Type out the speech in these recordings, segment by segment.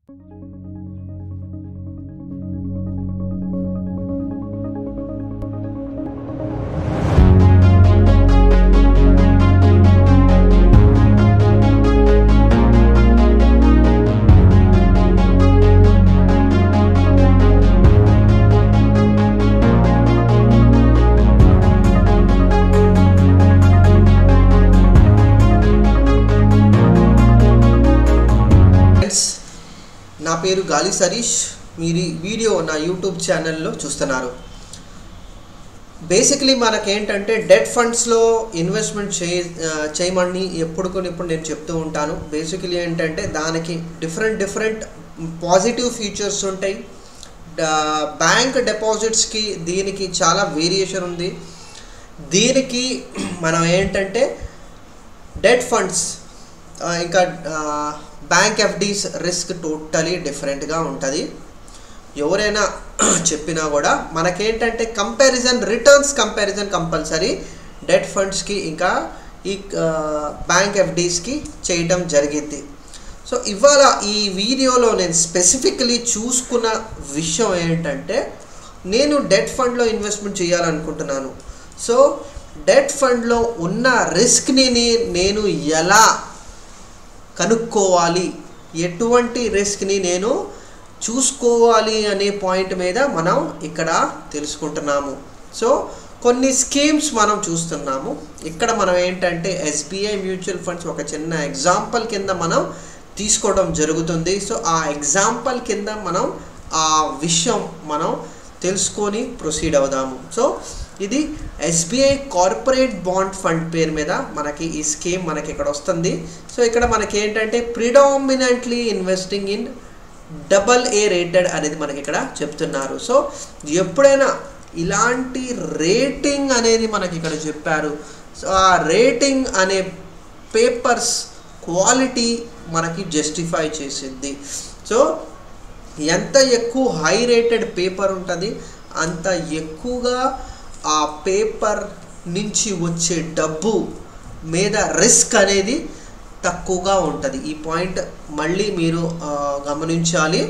friends నా పేరు గాలి సరీష్ మీరు ఈ వీడియో నా యూట్యూబ్ ఛానల్లో చూస్తున్నారు బేసిక్లీ మనకేంటంటే డెట్ ఫండ్స్లో ఇన్వెస్ట్మెంట్ చేయ ఆ, చేయమని ఎప్పుడు కొన్ని ఇప్పుడు నేను చెప్తూ ఉంటాను బేసికలీ ఏంటంటే దానికి డిఫరెంట్ డిఫరెంట్ పాజిటివ్ ఫీచర్స్ ఉంటాయి బ్యాంక్ డిపాజిట్స్కి దీనికి చాలా వేరియేషన్ ఉంది దీనికి మనం ఏంటంటే డెట్ ఫండ్స్ ఆ, ఇంకా బ్యాంక్ ఎఫ్డీస్ రిస్క్ టోటలీ డిఫరెంట్గా ఉంటుంది ఎవరైనా చెప్పినా కూడా మనకేంటంటే comparison returns comparison compulsory debt ఫండ్స్కి ఇంకా ఈ బ్యాంక్ ఎఫ్డీస్కి చేయటం జరిగింది సో ఇవాళ ఈ వీడియోలో నేను స్పెసిఫికలీ చూసుకున్న విషయం ఏంటంటే నేను డెట్ ఫండ్లో ఇన్వెస్ట్మెంట్ చేయాలనుకుంటున్నాను సో డెట్ ఫండ్లో ఉన్న రిస్క్ని నే- నేను ఎలా కనుక్కోవాలి ఎటువంటి రిస్క్ని నేను చూసుకోవాలి అనే పాయింట్ మీద మనం ఇక్కడ తెలుసుకుంటున్నాము సో కొన్ని స్కీమ్స్ మనం చూస్తున్నాము ఇక్కడ మనం ఏంటంటే ఎస్బీఐ మ్యూచువల్ ఫండ్స్ ఒక చిన్న ఎగ్జాంపుల్ కింద మనం తీసుకోవడం జరుగుతుంది సో ఆ ఎగ్జాంపుల్ కింద మనం ఆ విషయం మనం తెలుసుకొని ప్రొసీడ్ అవుదాము సో ఇది ఎస్బీఐ కార్పొరేట్ బాండ్ ఫండ్ పేరు మీద మనకి ఈ స్కీమ్ మనకి ఇక్కడ వస్తుంది సో ఇక్కడ మనకి ఏంటంటే predominantly investing in double A rated అనేది మనకి ఇక్కడ చెప్తున్నారు సో ఎప్పుడైనా ఇలాంటి రేటింగ్ అనేది మనకి ఇక్కడ చెప్పారు సో ఆ రేటింగ్ అనే పేపర్స్ క్వాలిటీ మనకి జస్టిఫై చేసింది సో ఎంత ఎక్కువ హై రేటెడ్ పేపర్ ఉంటుంది అంత ఎక్కువగా ఆ పేపర్ నుంచి వచ్చే డబ్బు మీద రిస్క్ అనేది తక్కువగా ఉంటుంది ఈ పాయింట్ మళ్ళీ మీరు ఆ, గమనించాలి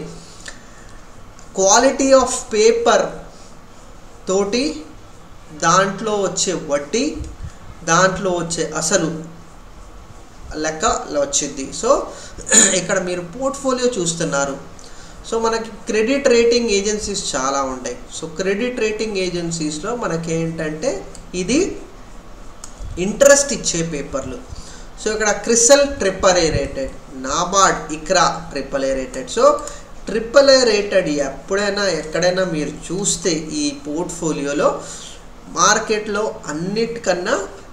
క్వాలిటీ ఆఫ్ పేపర్ తోటి దాంట్లో వచ్చే వడ్డీ దాంట్లో వచ్చే అసలు లెక్క వచ్చింది సో ఇక్కడ మీరు పోర్ట్ఫోలియో చూస్తున్నారు సో మనకి క్రెడిట్ రేటింగ్ ఏజెన్సీస్ చాలా ఉంటాయి సో క్రెడిట్ రేటింగ్ ఏజెన్సీస్లో మనకి ఏంటంటే ఇది ఇంట్రెస్ట్ ఇచ్చే పేపర్లు సో ఇక్కడ CRISIL triple A rated NABARD ICRA triple A rated so triple A rated ఎప్పుడైనా ఎక్కడైనా మీరు చూస్తే ఈ పోర్ట్ఫోలియోలో మార్కెట్లో అన్నిటికన్నా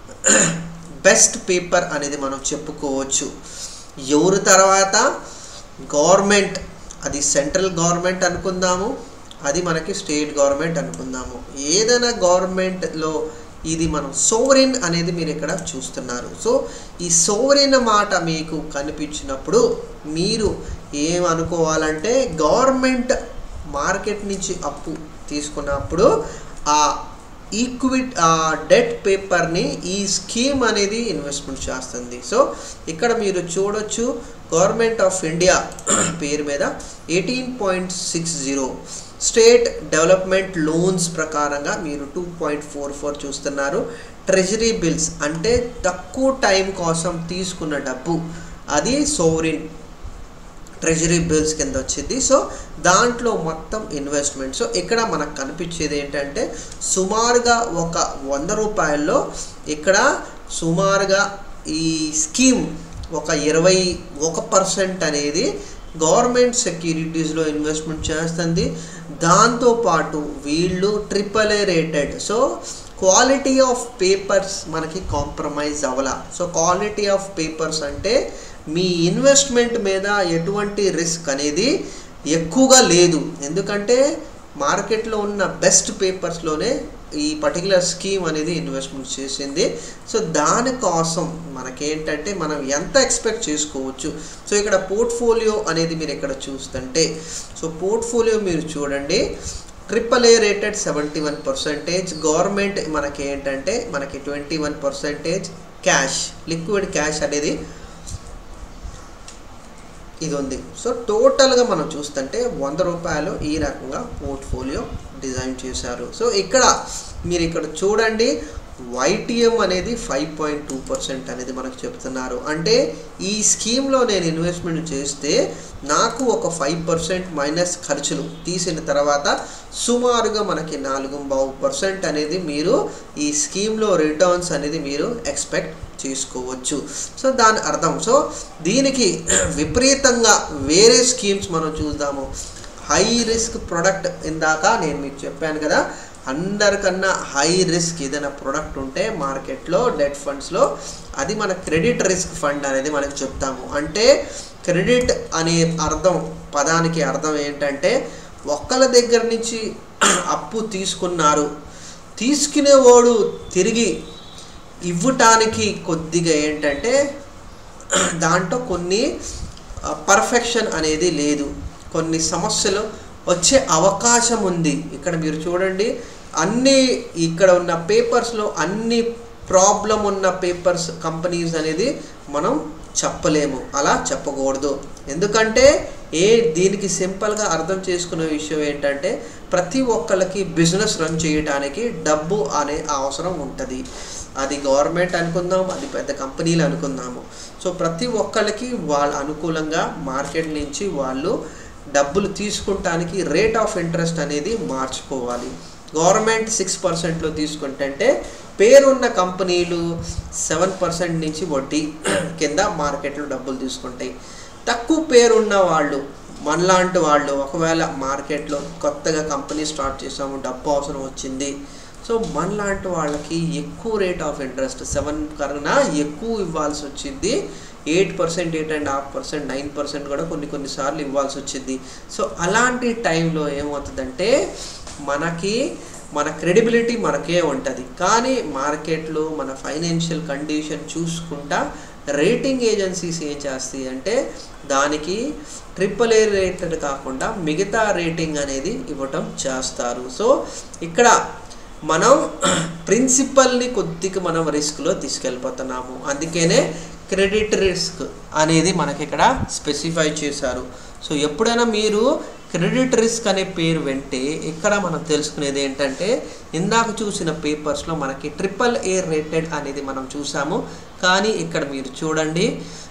బెస్ట్ పేపర్ అనేది మనం చెప్పుకోవచ్చు ఎవరు తర్వాత గవర్నమెంట్ అది సెంట్రల్ గవర్నమెంట్ అనుకుందాము అది మనకి స్టేట్ గవర్నమెంట్ అనుకుందాము ఏదైనా గవర్నమెంట్లో ఇది మనం సోవరిన్ అనేది మీరు ఇక్కడ చూస్తున్నారు సో ఈ సోవరిన్ మాట మీకు కనిపించినప్పుడు మీరు ఏమనుకోవాలంటే గవర్నమెంట్ మార్కెట్ నుంచి అప్పు తీసుకున్నప్పుడు ఆ ఈక్విట్ ఆ డెట్ పేపర్ని ఈ స్కీమ్ అనేది ఇన్వెస్ట్మెంట్ చేస్తుంది సో ఇక్కడ మీరు చూడొచ్చు గవర్నమెంట్ ఆఫ్ ఇండియా పేరు మీద eighteen point six zero state development loans ప్రకారంగా మీరు టూ పాయింట్ ఫోర్ ఫోర్ చూస్తున్నారు ట్రెజరీ బిల్స్ అంటే తక్కువ టైం కోసం తీసుకున్న డబ్బు అది సోవరిన్ ట్రెజరీ బిల్స్ కింద వచ్చింది సో దాంట్లో మొత్తం ఇన్వెస్ట్మెంట్ సో ఇక్కడ మనకు కనిపించేది ఏంటంటే సుమారుగా ఒక వంద రూపాయల్లో ఇక్కడ సుమారుగా ఈ స్కీమ్ ఒక ఇరవై ఒక పర్సెంట్ అనేది గవర్నమెంట్ సెక్యూరిటీస్లో ఇన్వెస్ట్మెంట్ చేస్తుంది దాంతోపాటు వీళ్ళు triple A rated so quality of papers మనకి కాంప్రమైజ్ అవ్వాల సో క్వాలిటీ ఆఫ్ పేపర్స్ అంటే మీ ఇన్వెస్ట్మెంట్ మీద ఎటువంటి రిస్క్ అనేది ఎక్కువగా లేదు ఎందుకంటే మార్కెట్లో ఉన్న బెస్ట్ పేపర్స్లోనే ఈ పర్టికులర్ స్కీమ్ అనేది ఇన్వెస్ట్మెంట్ చేసింది సో దానికోసం మనకేంటంటే మనం ఎంత ఎక్స్పెక్ట్ చేసుకోవచ్చు సో ఇక్కడ పోర్ట్ఫోలియో అనేది మీరు ఇక్కడ చూస్తుంటే సో పోర్ట్ఫోలియో మీరు చూడండి triple A rated seventy one percentage government మనకి ఏంటంటే మనకి twenty one percentage cash liquid cash అనేది ఇది ఉంది సో టోటల్గా మనం చూస్తుంటే వంద రూపాయలు ఈ రకంగా పోర్ట్ఫోలియో డిజైన్ చేశారు సో ఇక్కడ మీరు ఇక్కడ చూడండి వైటిఎం అనేది ఫైవ్ పాయింట్ టూ పర్సెంట్ అనేది మనకు చెప్తున్నారు అంటే ఈ స్కీమ్లో నేను ఇన్వెస్ట్మెంట్ చేస్తే నాకు ఒక ఫైవ్ పర్సెంట్ మైనస్ ఖర్చులు తీసిన తర్వాత సుమారుగా మనకి నాలుగు బావు పర్సెంట్ అనేది మీరు ఈ స్కీమ్లో రిటర్న్స్ అనేది మీరు ఎక్స్పెక్ట్ చేసుకోవచ్చు సో దాని అర్థం సో దీనికి విపరీతంగా వేరే స్కీమ్స్ మనం చూద్దాము హై రిస్క్ ప్రొడక్ట్ ఇందాక నేను మీకు చెప్పాను కదా అందరికన్నా హై రిస్క్ ఏదైనా ప్రొడక్ట్ ఉంటే మార్కెట్లో డెట్ ఫండ్స్లో అది మన క్రెడిట్ రిస్క్ ఫండ్ అనేది మనకు చెప్తాము అంటే క్రెడిట్ అనే అర్థం పదానికి అర్థం ఏంటంటే ఒక్కళ్ళ దగ్గర నుంచి అప్పు తీసుకున్నారు తీసుకునేవాడు తిరిగి ఇవ్వటానికి కొద్దిగా ఏంటంటే దాంట్లో కొన్ని పర్ఫెక్షన్ అనేది లేదు కొన్ని సమస్యలు వచ్చే అవకాశం ఉంది ఇక్కడ మీరు చూడండి అన్ని ఇక్కడ ఉన్న పేపర్స్లో అన్ని ప్రాబ్లం ఉన్న పేపర్స్ కంపెనీస్ అనేది మనం చెప్పలేము అలా చెప్పకూడదు ఎందుకంటే ఏ దీనికి సింపుల్గా అర్థం చేసుకునే విషయం ఏంటంటే ప్రతి ఒక్కళ్ళకి బిజినెస్ రన్ చేయడానికి డబ్బు అనే అవసరం ఉంటుంది అది గవర్నమెంట్ అనుకుందాం అది పెద్ద కంపెనీలు అనుకుందాము సో ప్రతి ఒక్కళ్ళకి వాళ్ళ అనుకూలంగా మార్కెట్ నుంచి వాళ్ళు డబ్బులు తీసుకుంటానికి రేట్ ఆఫ్ ఇంట్రెస్ట్ అనేది మార్చుకోవాలి గవర్నమెంట్ సిక్స్ పర్సెంట్లో తీసుకుంటే పేరున్న కంపెనీలు సెవెన్ పర్సెంట్ నుంచి వడ్డీ కింద మార్కెట్లో డబ్బులు తీసుకుంటాయి తక్కువ పేరున్న వాళ్ళు మనలాంటి వాళ్ళు ఒకవేళ మార్కెట్లో కొత్తగా కంపెనీ స్టార్ట్ చేసాము డబ్బు అవసరం వచ్చింది సో మనలాంటి వాళ్ళకి ఎక్కువ రేట్ ఆఫ్ ఇంట్రెస్ట్ సెవెన్ కన్నా ఎక్కువ ఇవ్వాల్సి వచ్చింది eight percent eight and half percent nine percent కూడా కొన్ని కొన్నిసార్లు ఇవ్వాల్సి వచ్చింది సో అలాంటి టైంలో ఏమవుతుందంటే మనకి మన క్రెడిబిలిటీ మనకే ఉంటుంది కానీ మార్కెట్లో మన ఫైనాన్షియల్ కండిషన్ చూసుకుంటా రేటింగ్ ఏజెన్సీస్ ఏం చేస్తాయి అంటే దానికి ట్రిపుల్ ఏ రేటెడ్ కాకుండా మిగతా రేటింగ్ అనేది ఇవ్వటం చేస్తారు సో ఇక్కడ మనం ప్రిన్సిపల్ని కొద్దిగా మనం రిస్క్లో తీసుకెళ్ళిపోతున్నాము అందుకనే క్రెడిట్ రిస్క్ అనేది మనకి ఇక్కడ స్పెసిఫై చేశారు సో ఎప్పుడైనా మీరు క్రెడిట్ రిస్క్ అనే పేరు వింటే ఇక్కడ మనం తెలుసుకునేది ఏంటంటే ఇందాక చూసిన పేపర్స్లో మనకి ట్రిపుల్ ఏ రేటెడ్ అనేది మనం చూసాము కానీ ఇక్కడ మీరు చూడండి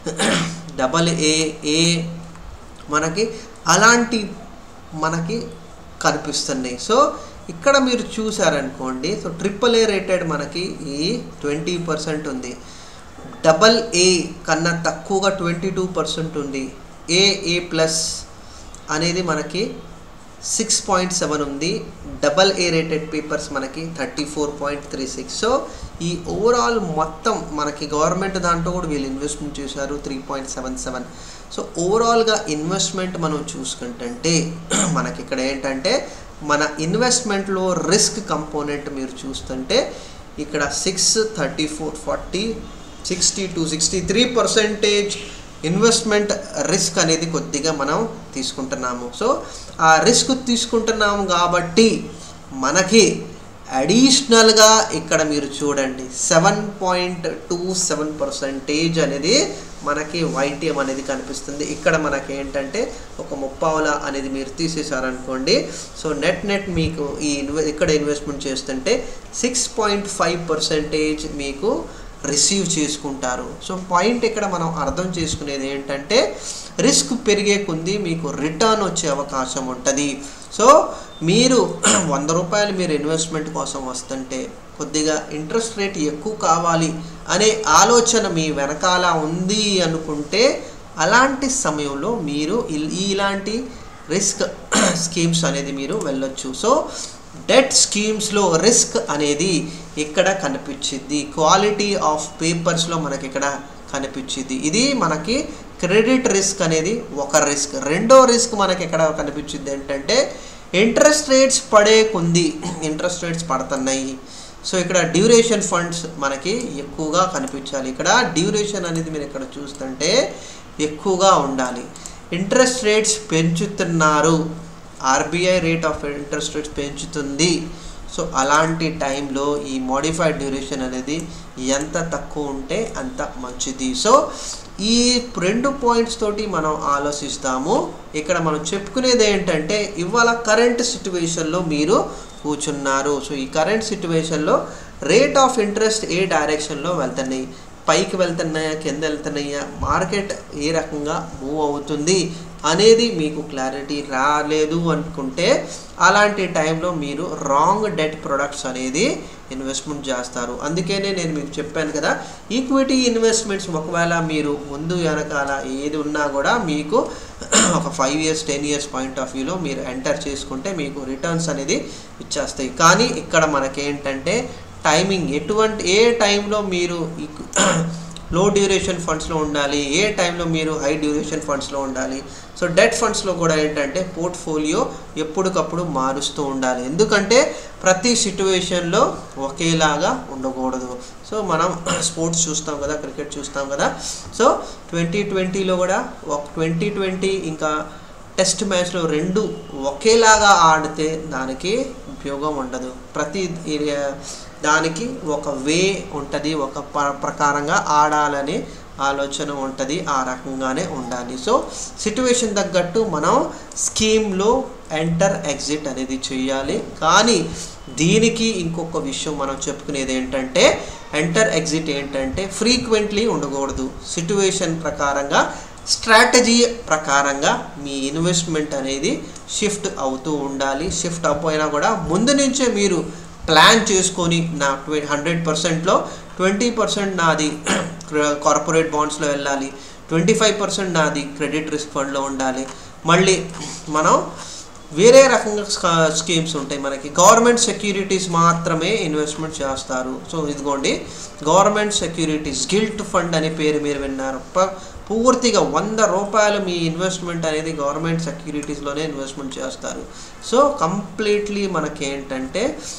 డబల్ ఏ ఏ మనకి అలాంటి మనకి కనిపిస్తున్నాయి సో ఇక్కడ మీరు చూసారనుకోండి సో ట్రిపుల్ ఏ రేటెడ్ మనకి ఈ ట్వంటీ పర్సెంట్ ఉంది డబల్ ఏ కన్నా తక్కువగా ట్వంటీ టూ పర్సెంట్ ఉంది ఏ ఏ ప్లస్ అనేది మనకి సిక్స్ పాయింట్ సెవెన్ ఉంది డబల్ ఏ రేటెడ్ పేపర్స్ మనకి thirty four point three six so ఈ ఓవరాల్ మొత్తం మనకి గవర్నమెంట్ దాంట్లో కూడా వీళ్ళు ఇన్వెస్ట్మెంట్ చేశారు three point seven seven so ఓవరాల్గా ఇన్వెస్ట్మెంట్ మనం చూసుకుంటుంటే మనకి ఇక్కడ ఏంటంటే మన ఇన్వెస్ట్మెంట్లో రిస్క్ కంపోనెంట్ మీరు చూస్తుంటే ఇక్కడ six thirty four forty sixty two sixty three percentage investment risk అనేది కొద్దిగా మనం తీసుకుంటున్నాము సో ఆ రిస్క్ తీసుకుంటున్నాము కాబట్టి మనకి అడిషనల్గా ఇక్కడ మీరు చూడండి seven point two seven percentage అనేది మనకి వైటీఎం అనేది కనిపిస్తుంది ఇక్కడ మనకి ఏంటంటే ఒక ముప్పావుల అనేది మీరు తీసేశారనుకోండి సో నెట్ నెట్ మీకు ఈ ఇన్వె ఇక్కడ ఇన్వెస్ట్మెంట్ చేస్తుంటే సిక్స్ పాయింట్ ఫైవ్ పర్సెంటేజ్ మీకు రిసీవ్ చేసుకుంటారు సో పాయింట్ ఇక్కడ మనం అర్థం చేసుకునేది ఏంటంటే రిస్క్ పెరిగే కొద్దీ మీకు రిటర్న్ వచ్చే అవకాశం ఉంటుంది సో మీరు వంద రూపాయలు మీరు ఇన్వెస్ట్మెంట్ కోసం వస్తుంటే కొద్దిగా ఇంట్రెస్ట్ రేట్ ఎక్కువ కావాలి అనే ఆలోచన మీ వెనకాల ఉంది అనుకుంటే అలాంటి సమయంలో మీరు ఇలాంటి రిస్క్ స్కీమ్స్ అనేది మీరు వెళ్ళొచ్చు సో డెట్ స్కీమ్స్లో రిస్క్ అనేది ఇక్కడ కనిపించింది క్వాలిటీ ఆఫ్ పేపర్స్లో మనకి ఇక్కడ కనిపించింది ఇది మనకి క్రెడిట్ రిస్క్ అనేది ఒక రిస్క్ రెండో రిస్క్ మనకి ఎక్కడ కనిపించింది ఏంటంటే ఇంట్రెస్ట్ రేట్స్ పడే కొంది ఇంట్రెస్ట్ రేట్స్ పడుతున్నాయి సో ఇక్కడ డ్యూరేషన్ ఫండ్స్ మనకి ఎక్కువగా కనిపించాలి ఇక్కడ డ్యూరేషన్ అనేది మీరు ఇక్కడ చూస్తుంటే ఎక్కువగా ఉండాలి ఇంట్రెస్ట్ రేట్స్ పెంచుతున్నారు RBI rate of interest rates పెంచుతుంది సో అలాంటి టైంలో ఈ మోడిఫైడ్ డ్యూరేషన్ అనేది ఎంత తక్కువ ఉంటే అంత మంచిది సో ఈ రెండు పాయింట్స్ తోటి మనం ఆలోచిస్తాము ఇక్కడ మనం చెప్పుకునేది ఏంటంటే ఇవాళ కరెంట్ సిచ్యువేషన్లో మీరు కూర్చున్నారు సో ఈ కరెంట్ సిచ్యువేషన్లో రేట్ ఆఫ్ ఇంట్రెస్ట్ ఏ డైరెక్షన్లో వెళ్తున్నాయి పైకి వెళ్తున్నాయా కింద వెళ్తున్నాయా మార్కెట్ ఏ రకంగా మూవ్ అవుతుంది అనేది మీకు క్లారిటీ రాలేదు అనుకుంటే అలాంటి టైంలో మీరు రాంగ్ డెట్ ప్రొడక్ట్స్ అనేది ఇన్వెస్ట్మెంట్ చేస్తారు అందుకనే నేను మీకు చెప్పాను కదా ఈక్విటీ ఇన్వెస్ట్మెంట్స్ ఒకవేళ మీరు ముందు వెనకాల ఏది ఉన్నా కూడా మీకు ఒక five years ten years point of వ్యూలో మీరు ఎంటర్ చేసుకుంటే మీకు రిటర్న్స్ అనేది ఇచ్చేస్తాయి కానీ ఇక్కడ మనకేంటంటే టైమింగ్ ఎటువంటి ఏ టైంలో మీరు లో డ్యూరేషన్ ఫండ్స్లో ఉండాలి ఏ టైంలో మీరు హై డ్యూరేషన్ ఫండ్స్లో ఉండాలి సో డెట్ ఫండ్స్లో కూడా ఏంటంటే పోర్ట్ఫోలియో ఎప్పటికప్పుడు మారుస్తూ ఉండాలి ఎందుకంటే ప్రతి సిట్యువేషన్లో ఒకేలాగా ఉండకూడదు సో మనం స్పోర్ట్స్ చూస్తాం కదా క్రికెట్ చూస్తాం కదా సో ట్వంటీ ట్వంటీలో కూడా ఒక ట్వంటీ ట్వంటీ ఇంకా టెస్ట్ మ్యాచ్లో రెండు ఒకేలాగా ఆడితే దానికి ఉపయోగం ఉండదు ప్రతి దానికి ఒక వే ఉంటుంది ఒక ప- ప్రకారంగా ఆడాలని ఆలోచన ఉంటుంది ఆ రకంగానే ఉండాలి సో సిట్యువేషన్ తగ్గట్టు మనం స్కీమ్లో ఎంటర్ ఎగ్జిట్ అనేది చేయాలి కానీ దీనికి ఇంకొక విషయం మనం చెప్పుకునేది ఏంటంటే ఎంటర్ ఎగ్జిట్ ఏంటంటే ఫ్రీక్వెంట్లీ ఉండకూడదు సిట్యువేషన్ ప్రకారంగా స్ట్రాటజీ ప్రకారంగా మీ ఇన్వెస్ట్మెంట్ అనేది షిఫ్ట్ అవుతూ ఉండాలి షిఫ్ట్ అయిపోయినా కూడా ముందు నుంచే మీరు ప్లాన్ చేసుకొని నా ట్వ హండ్రెడ్ పర్సెంట్లో ట్వంటీ పర్సెంట్ నాది కార్పొరేట్ బాండ్స్లో వెళ్ళాలి ట్వంటీ ఫైవ్ పర్సెంట్ నాది క్రెడిట్ రిస్క్ ఫండ్లో ఉండాలి మళ్ళీ మనం వేరే రకంగా స్కా- స్కీమ్స్ ఉంటాయి మనకి గవర్నమెంట్ సెక్యూరిటీస్ మాత్రమే ఇన్వెస్ట్మెంట్ చేస్తారు సో ఇదిగోండి గవర్నమెంట్ సెక్యూరిటీస్ గిల్ట్ ఫండ్ అనే పేరు మీరు విన్నారు ప- పూర్తిగా వంద రూపాయలు మీ ఇన్వెస్ట్మెంట్ అనేది గవర్నమెంట్ సెక్యూరిటీస్లోనే ఇన్వెస్ట్మెంట్ చేస్తారు సో కంప్లీట్లీ మనకి ఏంటంటే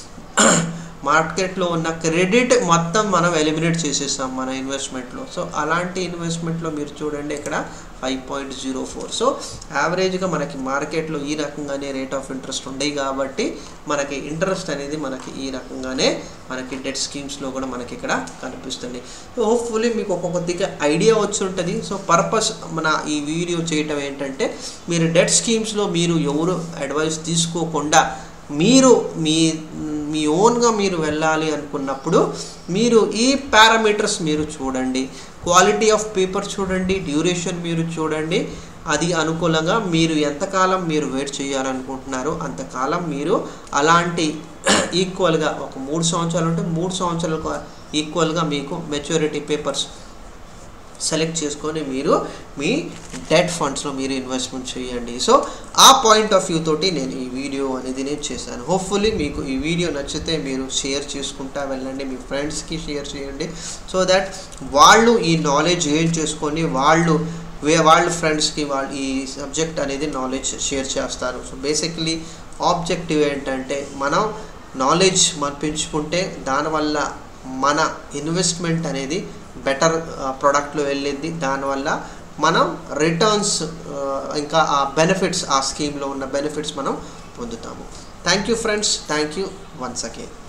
మార్కెట్లో ఉన్న క్రెడిట్ మొత్తం మనం ఎలిమినేట్ చేసేస్తాం మన ఇన్వెస్ట్మెంట్లో సో అలాంటి ఇన్వెస్ట్మెంట్లో మీరు చూడండి ఇక్కడ five point zero four so యావరేజ్గా మనకి మార్కెట్లో ఈ రకంగానే రేట్ ఆఫ్ ఇంట్రెస్ట్ ఉండేవి కాబట్టి మనకి ఇంట్రెస్ట్ అనేది మనకి ఈ రకంగానే మనకి డెట్ స్కీమ్స్లో కూడా మనకి ఇక్కడ కనిపిస్తుంది సో హోప్ఫుల్లీ మీకు ఒక కొద్దిగా ఐడియా వచ్చి ఉంటుంది సో పర్పస్ మన ఈ వీడియో చేయటం ఏంటంటే మీరు డెట్ స్కీమ్స్లో మీరు ఎవరు అడ్వైస్ తీసుకోకుండా మీరు మీ మీ ఓన్గా మీరు వెళ్ళాలి అనుకున్నప్పుడు మీరు ఈ పారామీటర్స్ మీరు చూడండి క్వాలిటీ ఆఫ్ పేపర్ చూడండి డ్యూరేషన్ మీరు చూడండి అది అనుకూలంగా మీరు ఎంతకాలం మీరు వెయిట్ చేయాలనుకుంటున్నారో అంతకాలం మీరు అలాంటి ఈక్వల్గా ఒక మూడు సంవత్సరాలు ఉంటే మూడు సంవత్సరాలకు ఈక్వల్గా మీకు మెచ్యూరిటీ పేపర్స్ సెలెక్ట్ చేసుకొని మీరు మీ డెట్ ఫండ్స్లో మీరు ఇన్వెస్ట్మెంట్ చేయండి సో ఆ పాయింట్ ఆఫ్ వ్యూ తోటి నేను ఈ వీడియో అనేది నేను చేశాను హోప్ఫుల్లీ మీకు ఈ వీడియో నచ్చితే మీరు షేర్ చేసుకుంటా వెళ్ళండి మీ ఫ్రెండ్స్కి షేర్ చేయండి సో దట్ వాళ్ళు ఈ నాలెడ్జ్ గెయిన్ చేసుకొని వాళ్ళు వే వాళ్ళ ఫ్రెండ్స్కి వాళ్ళు ఈ సబ్జెక్ట్ అనేది నాలెడ్జ్ షేర్ చేస్తారు సో బేసిక్లీ ఆబ్జెక్టివ్ ఏంటంటే మనం నాలెడ్జ్ మనం పెంచుకుంటే దానివల్ల మన ఇన్వెస్ట్మెంట్ అనేది బెటర్ ప్రోడక్ట్లో వెళ్ళింది దానివల్ల మనం రిటర్న్స్ ఇంకా ఆ బెనిఫిట్స్ ఆ స్కీమ్లో ఉన్న బెనిఫిట్స్ మనం పొందుతాము thank you friends thank you once again